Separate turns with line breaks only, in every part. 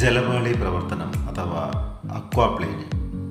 ജലപാളി പ്രവർത്തനം അഥവാ അക്വാപ്ലേനിങ്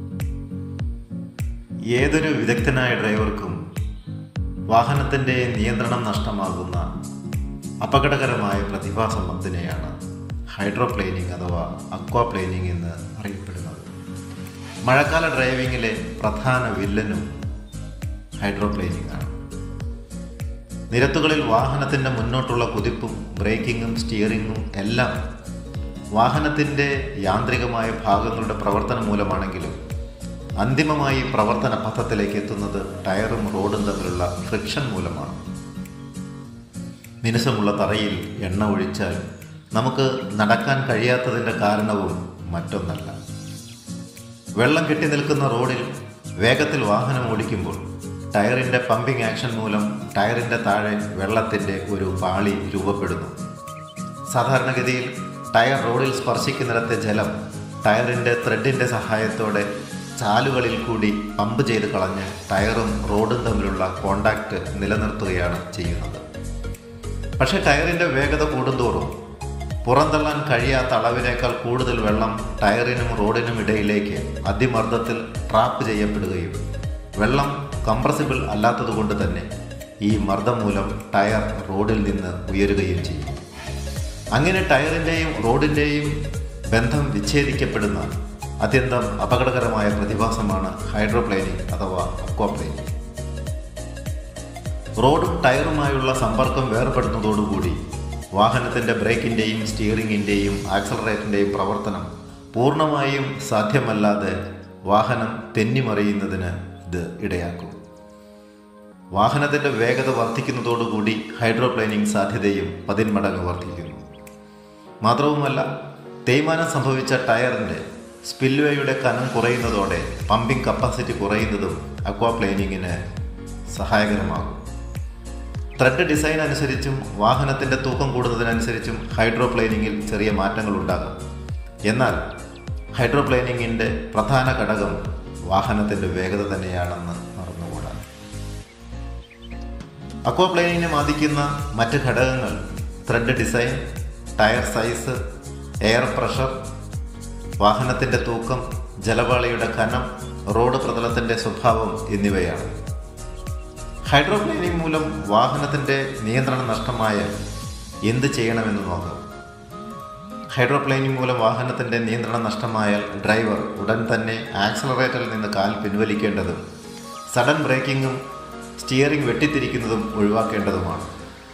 ഏതൊരു വിദഗ്ധനായ ഡ്രൈവർക്കും വാഹനത്തിൻ്റെ നിയന്ത്രണം നഷ്ടമാകുന്ന അപകടകരമായ പ്രതിഭാസമത്തിനെയാണ് ഹൈഡ്രോപ്ലെയിനിങ് അഥവാ അക്വാപ്ലെയിനിങ് എന്ന് അറിയപ്പെടുന്നത് മഴക്കാല ഡ്രൈവിങ്ങിലെ പ്രധാന വില്ലനും ഹൈഡ്രോപ്ലെയിനിങ് ആണ് നിരത്തുകളിൽ വാഹനത്തിൻ്റെ മുന്നോട്ടുള്ള കുതിപ്പും ബ്രേക്കിങ്ങും സ്റ്റിയറിങ്ങും എല്ലാം വാഹനത്തിൻ്റെ യാന്ത്രികമായ ഭാഗങ്ങളുടെ പ്രവർത്തനം മൂലമാണെങ്കിലും അന്തിമമായി പ്രവർത്തന പഥത്തിലേക്ക് എത്തുന്നത് ടയറും റോഡും തമ്മിലുള്ള ഫ്രിക്ഷൻ മൂലമാണ് മിനുസമുള്ള തറയിൽ എണ്ണ ഒഴിച്ചാൽ നമുക്ക് നടക്കാൻ കഴിയാത്തതിൻ്റെ കാരണവും മറ്റൊന്നല്ല വെള്ളം കെട്ടി നിൽക്കുന്ന റോഡിൽ വേഗത്തിൽ വാഹനം ഓടിക്കുമ്പോൾ ടയറിൻ്റെ പമ്പിംഗ് ആക്ഷൻ മൂലം ടയറിൻ്റെ താഴെ വെള്ളത്തിൻ്റെ ഒരു പാളി രൂപപ്പെടുന്നു സാധാരണഗതിയിൽ ടയർ റോഡിൽ സ്പർശിക്കുന്നിടത്തെ ജലം ടയറിൻ്റെ ത്രെഡിൻ്റെ സഹായത്തോടെ ചാലുകളിൽ കൂടി പമ്പ് ചെയ്ത് കളഞ്ഞ് ടയറും റോഡും തമ്മിലുള്ള കോണ്ടാക്റ്റ് നിലനിർത്തുകയാണ് ചെയ്യുന്നത് പക്ഷേ ടയറിൻ്റെ വേഗത കൂടുന്തോറും പുറന്തള്ളാൻ കഴിയാത്ത അളവിനേക്കാൾ കൂടുതൽ വെള്ളം ടയറിനും റോഡിനും ഇടയിലേക്ക് അതിമർദ്ദത്തിൽ ട്രാപ്പ് ചെയ്യപ്പെടുകയും വെള്ളം കംപ്രസിബിൾ അല്ലാത്തതുകൊണ്ട് തന്നെ ഈ മർദ്ദം മൂലം ടയർ റോഡിൽ നിന്ന് ഉയരുകയും ചെയ്യും അങ്ങനെ ടയറിൻ്റെയും റോഡിൻ്റെയും ബന്ധം വിച്ഛേദിക്കപ്പെടുന്ന അത്യന്തം അപകടകരമായ പ്രതിഭാസമാണ് ഹൈഡ്രോപ്ലെയിനിങ് അഥവാ അക്വാപ്ലെയിനിങ് റോഡും ടയറുമായുള്ള സമ്പർക്കം വേർപെടുന്നതോടുകൂടി വാഹനത്തിൻ്റെ ബ്രേക്കിൻ്റെയും സ്റ്റിയറിങ്ങിൻ്റെയും ആക്സലറേറ്ററിൻ്റെയും പ്രവർത്തനം പൂർണ്ണമായും സാധ്യമല്ലാതെ വാഹനം തെന്നിമറിയുന്നതിന് ഇത് ഇടയാക്കും വാഹനത്തിൻ്റെ വേഗത വർദ്ധിക്കുന്നതോടുകൂടി ഹൈഡ്രോപ്ലെയിനിങ് സാധ്യതയും പതിന്മടങ്ങ് വർദ്ധിക്കുന്നു മാത്രവുമല്ല തേയ്മാനം സംഭവിച്ച ടയറിൻ്റെ സ്പിൽവേയുടെ കനം കുറയുന്നതോടെ പമ്പിംഗ് കപ്പാസിറ്റി കുറയുന്നതും അക്വാപ്ലെയിനിങ്ങിന് സഹായകരമാകും ത്രെഡ് ഡിസൈൻ അനുസരിച്ചും വാഹനത്തിൻ്റെ തൂക്കം കൂടുന്നതിനനുസരിച്ചും ഹൈഡ്രോപ്ലെയിനിങ്ങിൽ ചെറിയ മാറ്റങ്ങൾ ഉണ്ടാകും എന്നാൽ ഹൈഡ്രോപ്ലെയിനിങ്ങിൻ്റെ പ്രധാന ഘടകം വാഹനത്തിൻ്റെ വേഗത തന്നെയാണെന്ന് മറന്നുകൂടാ അക്വാപ്ലെയിനിങ്ങിനെ ബാധിക്കുന്ന മറ്റ് ഘടകങ്ങൾ tread design tyre size air pressure വാഹനത്തിൻ്റെ തൂക്കം ജലപാളിയുടെ കനം റോഡ് പ്രതലത്തിൻ്റെ സ്വഭാവം എന്നിവയാണ് ഹൈഡ്രോപ്ലെയിനിങ് മൂലം വാഹനത്തിൻ്റെ നിയന്ത്രണം നഷ്ടമായാൽ എന്ത് ചെയ്യണമെന്ന് നോക്കാം ഹൈഡ്രോപ്ലെയിനിങ് മൂലം വാഹനത്തിൻ്റെ നിയന്ത്രണം നഷ്ടമായാൽ ഡ്രൈവർ ഉടൻ തന്നെ ആക്സലറേറ്ററിൽ നിന്ന് കാൽ പിൻവലിക്കേണ്ടതും സഡൻ ബ്രേക്കിങ്ങും സ്റ്റിയറിംഗ് വെട്ടിത്തിരിക്കുന്നതും ഒഴിവാക്കേണ്ടതുമാണ്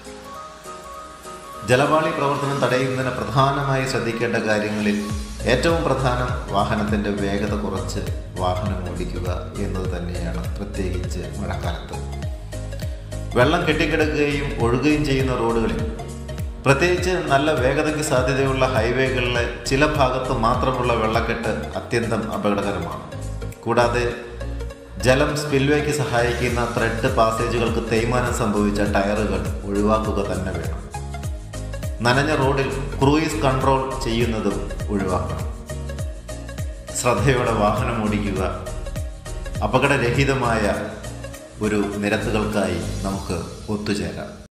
ജലപാളി പ്രവർത്തനം തടയുന്നതിന് പ്രധാനമായി ശ്രദ്ധിക്കേണ്ട കാര്യങ്ങളിൽ ഏറ്റവും പ്രധാനം വാഹനത്തിൻ്റെ വേഗത കുറച്ച് വാഹനം ഓടിക്കുക എന്നത് തന്നെയാണ് പ്രത്യേകിച്ച് മഴക്കാലത്ത് വെള്ളം കെട്ടിക്കിടക്കുകയും ഒഴുകുകയും ചെയ്യുന്ന റോഡുകളിൽ പ്രത്യേകിച്ച് നല്ല വേഗതയ്ക്ക് സാധ്യതയുള്ള ഹൈവേകളിലെ ചില ഭാഗത്ത് മാത്രമുള്ള വെള്ളക്കെട്ട് അത്യന്തം അപകടകരമാണ് കൂടാതെ ജലം സ്പിൽവേക്ക് സഹായിക്കുന്ന ത്രെഡ് പാസേജുകൾക്ക് തേയ്മാനം സംഭവിച്ച ടയറുകൾ ഒഴിവാക്കുക തന്നെ വേണം നനഞ്ഞ റോഡിൽ ക്രൂയിസ് കൺട്രോൾ ചെയ്യുന്നതും ഒഴിവാക്കണം ശ്രദ്ധയോടെ വാഹനം ഓടിക്കുക അപകടരഹിതമായ ഒരു നിരത്തുകൾക്കായി നമുക്ക് ഒത്തുചേരാം